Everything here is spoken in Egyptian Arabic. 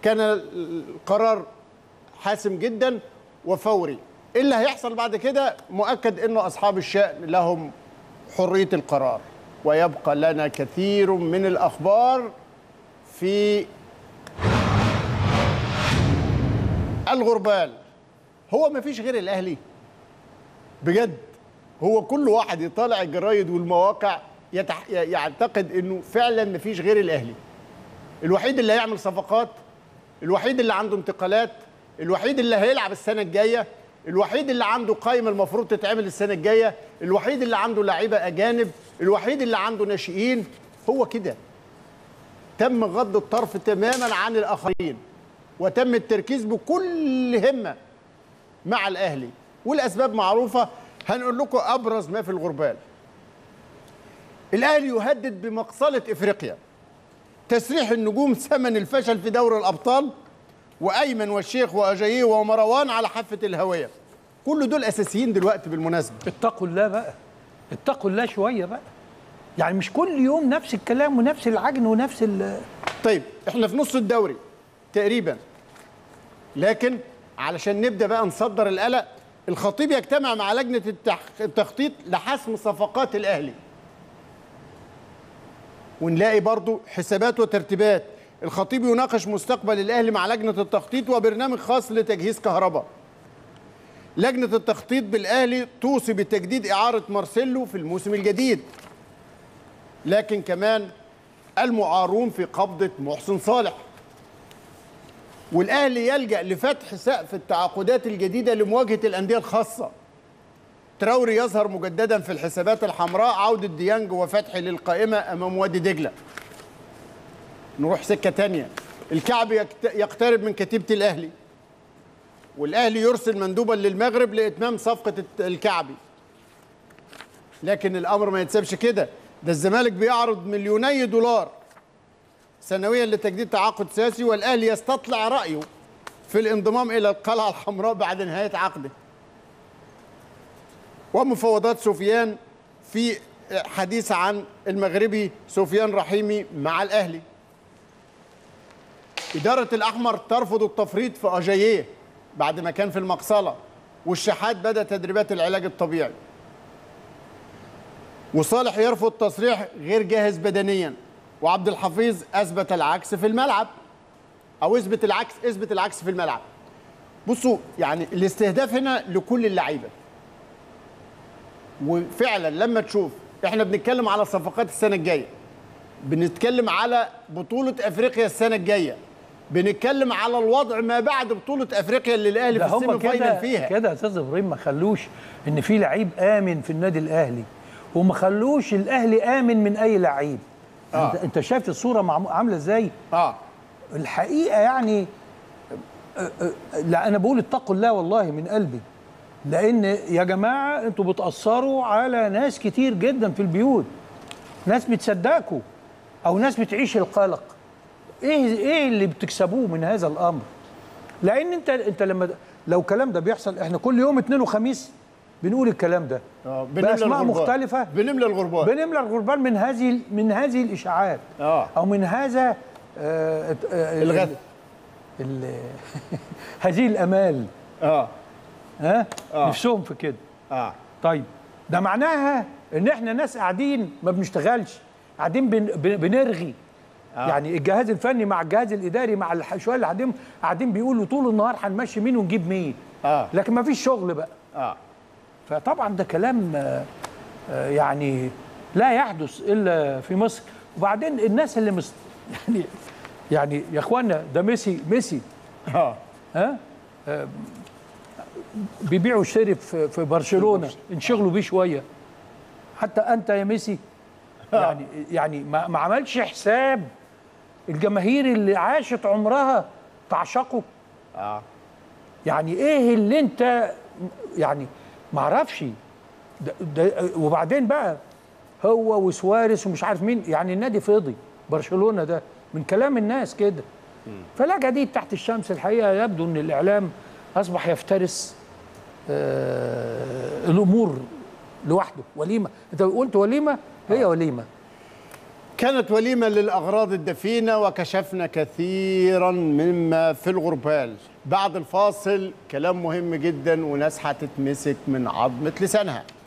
كان القرار حاسم جدا وفوري ايه اللي هيحصل بعد كده مؤكد انه اصحاب الشأن لهم حرية القرار ويبقى لنا كثير من الاخبار في الغربال هو ما فيش غير الاهلي بجد هو كل واحد يطالع الجرايد والمواقع يتح... يعتقد انه فعلا ما فيش غير الاهلي الوحيد اللي هيعمل صفقات الوحيد اللي عنده انتقالات الوحيد اللي هيلعب السنه الجايه الوحيد اللي عنده قائمه المفروض تتعمل السنه الجايه الوحيد اللي عنده لعيبه اجانب الوحيد اللي عنده ناشئين هو كده تم غض الطرف تماما عن الاخرين وتم التركيز بكل همه مع الاهلي والاسباب معروفه هنقول لكم ابرز ما في الغربال الاهلي يهدد بمقصله افريقيا تسريح النجوم ثمن الفشل في دوري الابطال وايمن والشيخ واجاييه ومروان على حافه الهويه كل دول اساسيين دلوقتي بالمناسبه اتقوا الله بقى اتقوا الله شويه بقى يعني مش كل يوم نفس الكلام ونفس العجن ونفس ال طيب احنا في نص الدوري تقريبا لكن علشان نبدا بقى نصدر القلق الخطيب يجتمع مع لجنه التح- التخطيط لحسم صفقات الاهلي ونلاقي برضو حسابات وترتيبات الخطيب يناقش مستقبل الاهلي مع لجنه التخطيط وبرنامج خاص لتجهيز كهرباء لجنه التخطيط بالاهلي توصي بتجديد اعاره مارسيلو في الموسم الجديد لكن كمان المعارون في قبضه محسن صالح والاهلي يلجا لفتح سقف التعاقدات الجديده لمواجهه الانديه الخاصه تراوري يظهر مجددا في الحسابات الحمراء عوده ديانج وفتحي للقائمه امام وادي دجله نروح سكه تانية الكعب يكت- يقترب من كتيبه الاهلي والاهلي يرسل مندوبا للمغرب لاتمام صفقه الت- الكعبي لكن الامر ما يتسابش كده ده الزمالك بيعرض مليوني دولار سنويا لتجديد تعاقد سياسي والاهلي يستطلع رايه في الانضمام الى القلعه الحمراء بعد نهايه عقده ومفاوضات سفيان في حديث عن المغربي سفيان رحيمي مع الاهلي إدارة الأحمر ترفض التفريط في أجاييه بعد ما كان في المقصلة والشحات بدأ تدريبات العلاج الطبيعي وصالح يرفض تصريح غير جاهز بدنيا وعبد الحفيظ أثبت العكس في الملعب أو اثبت العكس اثبت العكس في الملعب بصوا يعني الاستهداف هنا لكل اللعيبة وفعلا لما تشوف احنا بنتكلم على صفقات السنة الجاية بنتكلم على بطولة افريقيا السنة الجاية بنتكلم على الوضع ما بعد بطولة افريقيا اللي الاهلي ده في السيمي هم فاينل كده فيها كده يا استاذ ابراهيم ما خلوش ان في لعيب امن في النادي الاهلي وما خلوش الاهلي امن من اي لعيب آه. انت, انت شايف الصوره معمو- عامله ازاي اه الحقيقه يعني آه، آه، لا انا بقول اتقوا الله والله من قلبي لان يا جماعه انتوا بتاثروا على ناس كتير جدا في البيوت ناس بتصدقكوا او ناس بتعيش القلق ايه ايه اللي بتكسبوه من هذا الامر لان انت انت لما لو الكلام ده بيحصل احنا كل يوم اثنين وخميس بنقول الكلام ده اه بنملى باسماء الغربال. مختلفه بنملى الغربال بنملى الغربال من هذه من هذه الاشاعات آه. او من هذا آه آه الغث. ال- هذه الامال اه ها آه. نفسهم في كده اه طيب ده معناها ان احنا ناس قاعدين ما بنشتغلش قاعدين بن بن- بنرغي آه. يعني الجهاز الفني مع الجهاز الاداري مع الح- شويه اللي قاعدين قاعدين بيقولوا طول النهار هنمشي مين ونجيب مين آه. لكن ما فيش شغل بقى اه فطبعا ده كلام آه، آه، يعني لا يحدث الا في مصر وبعدين الناس اللي مست يعني يعني يا اخوانا ده ميسي ميسي اه ها آه، بيبيع ويشتري في في برشلونه انشغلوا بيه شويه حتى انت يا ميسي يعني يعني ما, ما عملش حساب الجماهير اللي عاشت عمرها تعشقه اه يعني ايه اللي انت يعني ما اعرفش ده ده وبعدين بقى هو وسواريز ومش عارف مين يعني النادي فضي برشلونه ده من كلام الناس كده فلا جديد تحت الشمس الحقيقه يبدو ان الاعلام اصبح يفترس آه الامور لوحده وليمه انت قلت وليمه هي وليمه كانت وليمة للأغراض الدفينة وكشفنا كثيرا مما في الغربال بعد الفاصل كلام مهم جدا وناس هتتمسك من عظمة لسانها